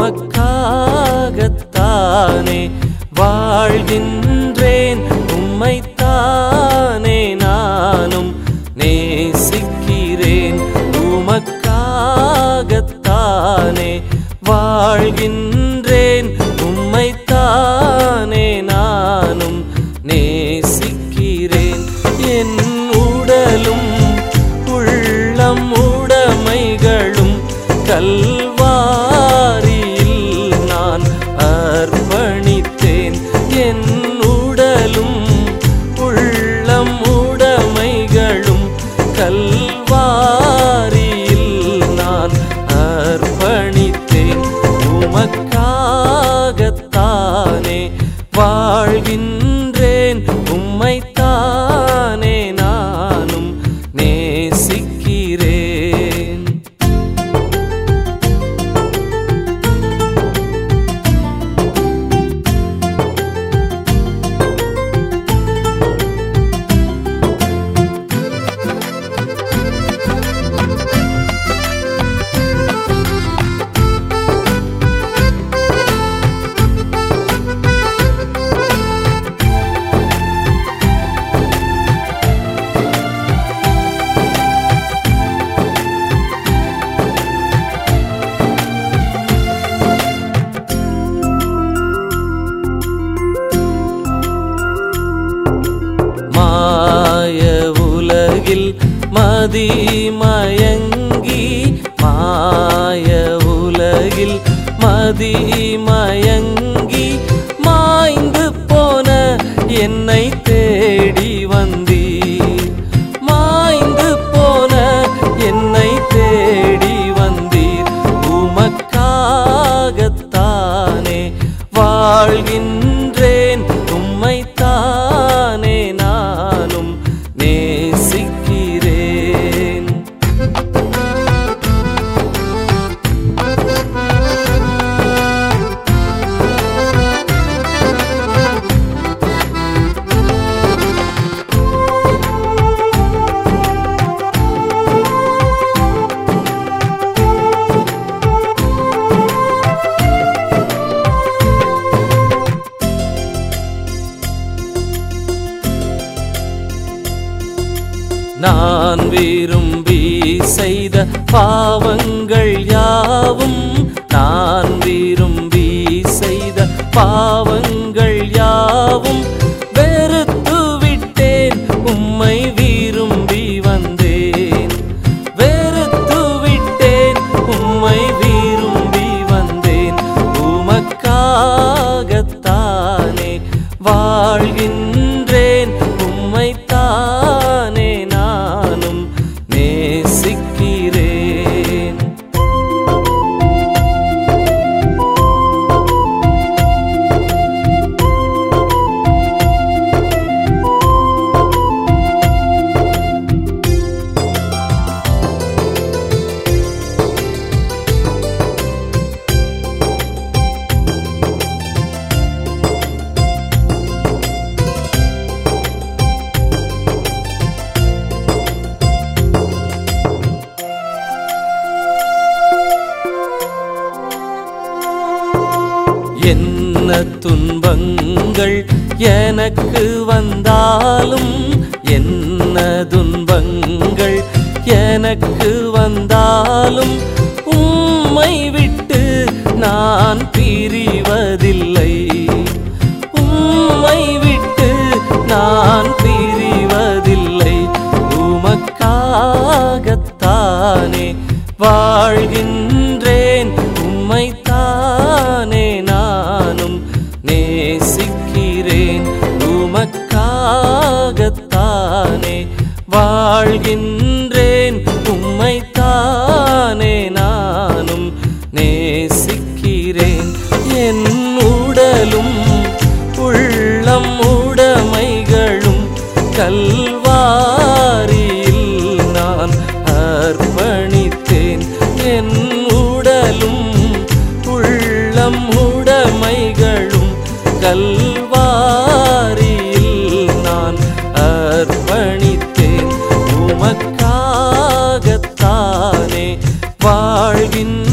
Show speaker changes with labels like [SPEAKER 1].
[SPEAKER 1] உமக்காகத்தானே வாழ்கின்றேன் உம்மைத்தானே நானும் நேசிக்கிறேன் உமக்காகத்தானே வாழ்கின்றேன் உம்மைத்தானே நானும் நேசிக்கிறேன் என் உடலும் உள்ளம் உடைமைகளும் கல்வாரியில் நான் அர்ப்பணித்தேன் என் உடலும் உள்ளம் உடைமைகளும் கல்வாரியில் நான் அர்ப்பணித்தேன் உமக்காகத்தானே வாழ்கின்றேன் உம்மைத்தானே நானும் நேசிக்கிறேன் மாய உலகில் மதிமயங்கி மாய உலகில் மதிமயங்கி மாய்ந்து போன என்னை தேடி வந்தீர் மாய்ந்து போன என்னை தேடி வந்தீர் உமக்காகத்தானே வாழ்கின்றேன் உம்மைத்தானே நானும் நேசிக்கிறேன் நான் விரும்பி செய்த பாவங்கள் யாவும் நான் விரும்பி செய்த பாவங்கள் யாவும் வெறுத்து விட்டேன் உம்மை விரும்பி வந்தேன் வெறுத்து விட்டேன் உம்மை விரும்பி வந்தேன் உமக்காகத்தானே வாழ்கின்றேன் உம்மைத்தானே நானும் நேசிக்கிறேன் என்ன துன்பங்கள் எனக்கு வந்தாலும் என்ன துன்பங்கள் எனக்கு வந்தாலும் உம்மை விட்டு நான் பிரிவதில்லை உம்மை விட்டு நான் பிரிவதில்லை உமக்காகத்தானே வாழ்கின்றேன் உம்மைத்தானே நானும் நேசிக்கிறேன் உமக்காகத்தானே வாழ்கின்றேன் உம்மைத்தானே நானும் நேசிக்கிறேன் என் உடலும் உள்ளம் உடைமைகளும் கல்வாரியில் நான் அர்ப்பணித்தேன் என் உடலும் உள்ளம் உடைமைகளும் கல்வாரியில் நான் அர்ப்பணித்தேன் உமக்காகத்தானே வாழ்கின்ற